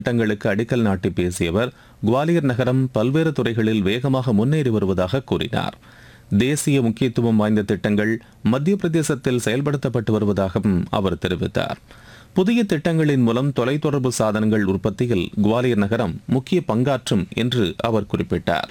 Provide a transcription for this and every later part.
திட்டங்களுக்கு அடிக்கல் நாட்டி பேசிய அவர் குவாலியர் நகரம் பல்வேறு துறைகளில் வேகமாக முன்னேறி வருவதாக கூறினார் தேசிய முக்கியத்துவம் வாய்ந்த திட்டங்கள் மத்திய பிரதேசத்தில் செயல்படுத்தப்பட்டு வருவதாகவும் அவர் தெரிவித்தார் புதிய திட்டங்களின் மூலம் தொலைத்தொடர்பு சாதனங்கள் உற்பத்தியில் குவாலியர் நகரம் முக்கிய பங்காற்றும் என்று அவர் குறிப்பிட்டார்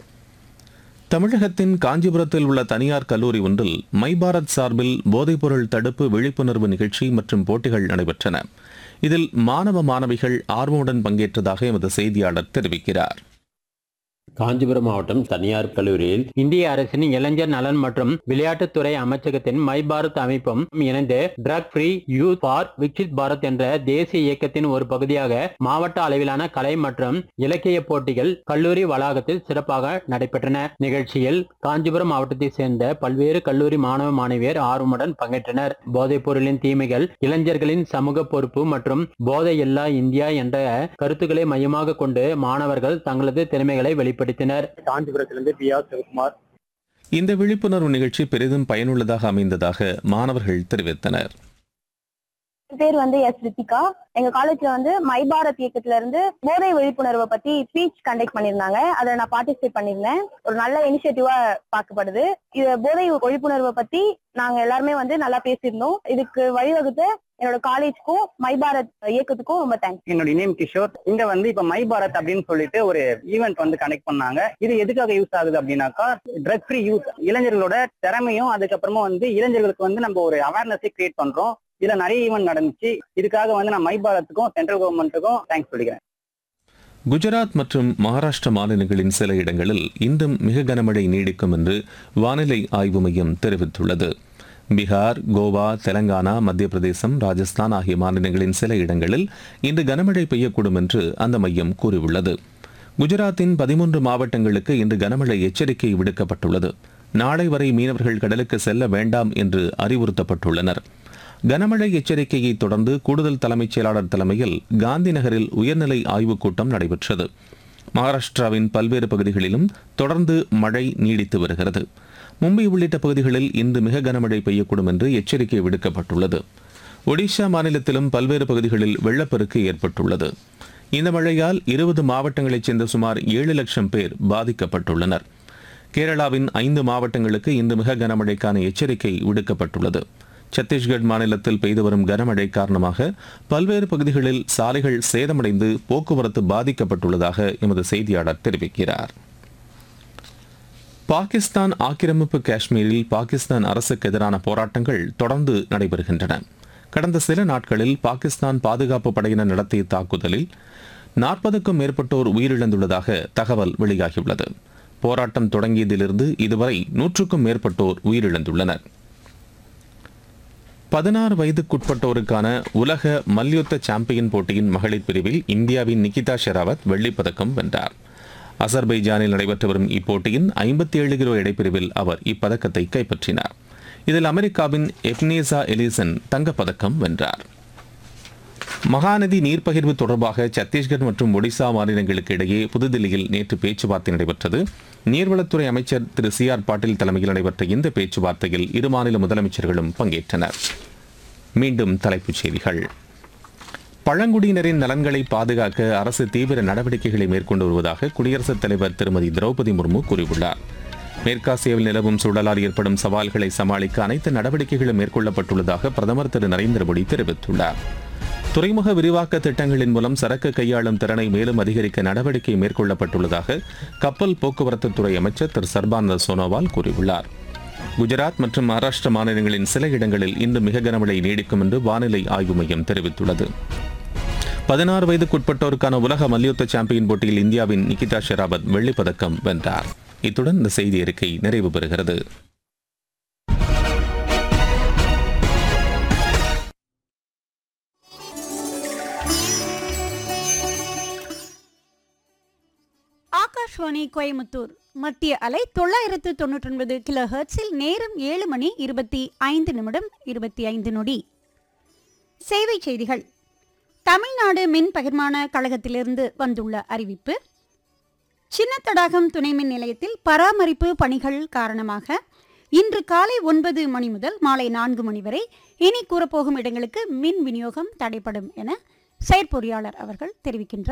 தமிழகத்தின் காஞ்சிபுரத்தில் உள்ள தனியார் கல்லூரி ஒன்றில் மை பாரத் சார்பில் போதைப்பொருள் தடுப்பு விழிப்புணர்வு நிகழ்ச்சி மற்றும் போட்டிகள் நடைபெற்றன இதில் மாணவ மாணவிகள் ஆர்வமுடன் பங்கேற்றதாக எமது செய்தியாளர் தெரிவிக்கிறார் காஞ்சிபுரம் மாவட்டம் தனியார் கல்லூரியில் இந்திய அரசின் இளைஞர் நலன் மற்றும் விளையாட்டுத்துறை அமைச்சகத்தின் மை பாரத் அமைப்பும் இணைந்து drug free youth for Viksit Bharat என்ற தேசிய இயக்கத்தின் ஒரு பகுதியாக மாவட்ட அளவிலான கலை மற்றும் இலக்கிய போட்டிகள் கல்லூரி வளாகத்தில் சிறப்பாக நடைபெற்றன நிகழ்ச்சியில் காஞ்சிபுரம் மாவட்டத்தை சேர்ந்த பல்வேறு கல்லூரி மாணவ மாணவியர் ஆர்வமுடன் பங்கேற்றனர் போதைப் பொருளின் தீமைகள் இளைஞர்களின் சமூக பொறுப்பு மற்றும் போதை இல்லா இந்தியா என்ற கருத்துக்களை மையமாக கொண்டு மாணவர்கள் தங்களது திறமைகளை வெளிப்படுத்தினர் காஞ்சிபுரத்திலிருந்து பி ஆர் சிவகுமார் இந்த விழிப்புணர்வு நிகழ்ச்சி பெரிதும் பயனுள்ளதாக அமைந்ததாக மாணவர்கள் தெரிவித்தனர் என் பேர் வந்து எஸ் ரித்திகா எங்க காலேஜ்ல வந்து மை பாரத் இயக்கத்துல இருந்து போதை விழிப்புணர்வை பத்தி ஸ்பீச் கண்டக்ட் பண்ணிருந்தாங்க அதுல நான் பார்ட்டிசிபேட் பண்ணிருந்தேன் ஒரு நல்ல இனிஷியேட்டிவா பார்க்கப்படுது இது போதை விழிப்புணர்வை பத்தி நாங்க எல்லாருமே வந்து நல்லா பேசியிருந்தோம் இதுக்கு வழிவகுத்த என்னோட காலேஜ்க்கும் மை பாரத் இயக்கத்துக்கும் ரொம்ப தேங்க்ஸ் என்னோட நேம் கிஷோர் இங்க வந்து இப்ப மை பாரத் அப்படின்னு சொல்லிட்டு ஒரு ஈவெண்ட் வந்து கனெக்ட் பண்ணாங்க இது எதுக்காக யூஸ் ஆகுது அப்படின்னாக்கா ட்ரக் ஃப்ரீ யூத் இளைஞர்களோட திறமையும் அதுக்கப்புறமா வந்து இளைஞர்களுக்கு வந்து நம்ம ஒரு அவேர்னஸை கிரியேட் பண்றோம் இதுல நிறைய ஈவெண்ட் நடந்துச்சு இதுக்காக வந்து நான் மை பாரத்துக்கும் சென்ட்ரல் கவர்மெண்ட்டுக்கும் தேங்க்ஸ் சொல்லிக்கிறேன் குஜராத் மற்றும் மகாராஷ்டிர மாநிலங்களின் சில இடங்களில் இன்றும் மிக கனமழை நீடிக்கும் என்று வானிலை ஆய்வு மையம் தெரிவித்துள்ளது பீகார் கோவா தெலங்கானா மத்திய பிரதேசம் ராஜஸ்தான் ஆகிய மாநிலங்களின் சில இடங்களில் இன்று கனமழை பெய்யக்கூடும் என்று அந்த மையம் கூறியுள்ளது குஜராத்தின் பதிமூன்று மாவட்டங்களுக்கு இன்று கனமழை எச்சரிக்கை விடுக்கப்பட்டுள்ளது நாளை வரை மீனவர்கள் கடலுக்கு செல்ல வேண்டாம் என்று அறிவுறுத்தப்பட்டுள்ளனர் கனமழை எச்சரிக்கையை தொடர்ந்து கூடுதல் தலைமைச் செயலாளர் தலைமையில் காந்தி நகரில் உயர்நிலை ஆய்வுக் கூட்டம் நடைபெற்றது மகாராஷ்டிராவின் பல்வேறு பகுதிகளிலும் தொடர்ந்து மழை நீடித்து வருகிறது மும்பை உள்ளிட்ட பகுதிகளில் இன்று மிக கனமழை பெய்யக்கூடும் என்று எச்சரிக்கை விடுக்கப்பட்டுள்ளது ஒடிஷா மாநிலத்திலும் பல்வேறு பகுதிகளில் வெள்ளப்பெருக்கு ஏற்பட்டுள்ளது இந்த மழையால் இருபது மாவட்டங்களைச் சேர்ந்த சுமார் ஏழு லட்சம் பேர் பாதிக்கப்பட்டுள்ளனர் கேரளாவின் ஐந்து மாவட்டங்களுக்கு இன்று மிக கனமழைக்கான எச்சரிக்கை விடுக்கப்பட்டுள்ளது சத்தீஸ்கட் மாநிலத்தில் பெய்து வரும் கனமழை காரணமாக பல்வேறு பகுதிகளில் சாலைகள் சேதமடைந்து போக்குவரத்து பாதிக்கப்பட்டுள்ளதாக எமது செய்தியாளர் தெரிவிக்கிறார் பாகிஸ்தான் ஆக்கிரமிப்பு காஷ்மீரில் பாகிஸ்தான் அரசுக்கு எதிரான போராட்டங்கள் தொடர்ந்து நடைபெறுகின்றன கடந்த சில நாட்களில் பாகிஸ்தான் பாதுகாப்பு படையினர் நடத்திய தாக்குதலில் நாற்பதுக்கும் மேற்பட்டோர் உயிரிழந்துள்ளதாக தகவல் வெளியாகியுள்ளது போராட்டம் தொடங்கியதிலிருந்து இதுவரை நூற்றுக்கும் மேற்பட்டோர் உயிரிழந்துள்ளனர் பதினாறு வயதுக்குட்பட்டோருக்கான உலக மல்யுத்த சாம்பியன் போட்டியின் மகளிர் பிரிவில் இந்தியாவின் நிகிதா ஷெராவத் வெள்ளிப்பதக்கம் வென்றார் அசர்பைஜானில் நடைபெற்று வரும் இப்போட்டியின் ஐம்பத்தி ஏழு கிலோ எடைப்பிரிவில் அவர் இப்பதக்கத்தை கைப்பற்றினார் இதில் அமெரிக்காவின் எப்னேசா எலிசன் தங்கப்பதக்கம் வென்றார் மகாநதி நீர்ப்பகிர்வு தொடர்பாக சத்தீஸ்கர் மற்றும் ஒடிசா மாநிலங்களுக்கு இடையே புதுதில்லியில் நேற்று பேச்சுவார்த்தை நடைபெற்றது நீர்வளத்துறை அமைச்சர் திரு சி ஆர் பாட்டீல் தலைமையில் நடைபெற்ற இந்த பேச்சுவார்த்தையில் இரு மாநில முதலமைச்சர்களும் பங்கேற்றனர் மீண்டும் தலைப்புச் செய்திகள் பழங்குடியினரின் நலன்களை பாதுகாக்க அரசு தீவிர நடவடிக்கைகளை மேற்கொண்டு வருவதாக குடியரசுத் தலைவர் திருமதி திரௌபதி முர்மு கூறியுள்ளார் மேற்காசியாவில் நிலவும் சூழலால் ஏற்படும் சவால்களை சமாளிக்க அனைத்து நடவடிக்கைகளும் மேற்கொள்ளப்பட்டுள்ளதாக பிரதமர் திரு நரேந்திர மோடி தெரிவித்துள்ளார் துறைமுக விரிவாக்க திட்டங்களின் மூலம் சரக்கு கையாளும் திறனை மேலும் அதிகரிக்க நடவடிக்கை மேற்கொள்ளப்பட்டுள்ளதாக கப்பல் போக்குவரத்து துறை அமைச்சர் திரு சர்பானந்த சோனோவால் கூறியுள்ளார் குஜராத் மற்றும் மகாராஷ்டிர மாநிலங்களின் சில இடங்களில் இன்று மிக கனமழை நீடிக்கும் என்று வானிலை ஆய்வு மையம் தெரிவித்துள்ளது பதினாறு வயதுக்குட்பட்டோருக்கான உலக மல்யுத்த சாம்பியன் போட்டியில் இந்தியாவின் நிகிதா ஷெராவத் வெள்ளிப் பதக்கம் வென்றார் இத்துடன் இந்த செய்தி அறிக்கை நிறைவு பெறுகிறது ஆகாஷ்வாணி கோயமுத்தூர் மத்திய அலை தொள்ளாயிரத்து தொண்ணூற்றி ஒன்பது கிலோ ஹெர்ட்ஸில் நேரம் ஏழு மணி இருபத்தி ஐந்து நிமிடம் இருபத்தி ஐந்து நொடி சேவை செய்திகள் தமிழ்நாடு மின் பகிர்மான கழகத்திலிருந்து வந்துள்ள அறிவிப்பு சின்ன தடாகம் துணை மின் நிலையத்தில் பராமரிப்பு பணிகள் காரணமாக இன்று காலை ஒன்பது மணி முதல் மாலை நான்கு மணி வரை இனி கூறப்போகும் இடங்களுக்கு மின் விநியோகம் தடைப்படும் என செயற்பொறியாளர் அவர்கள் தெரிவிக்கின்றார்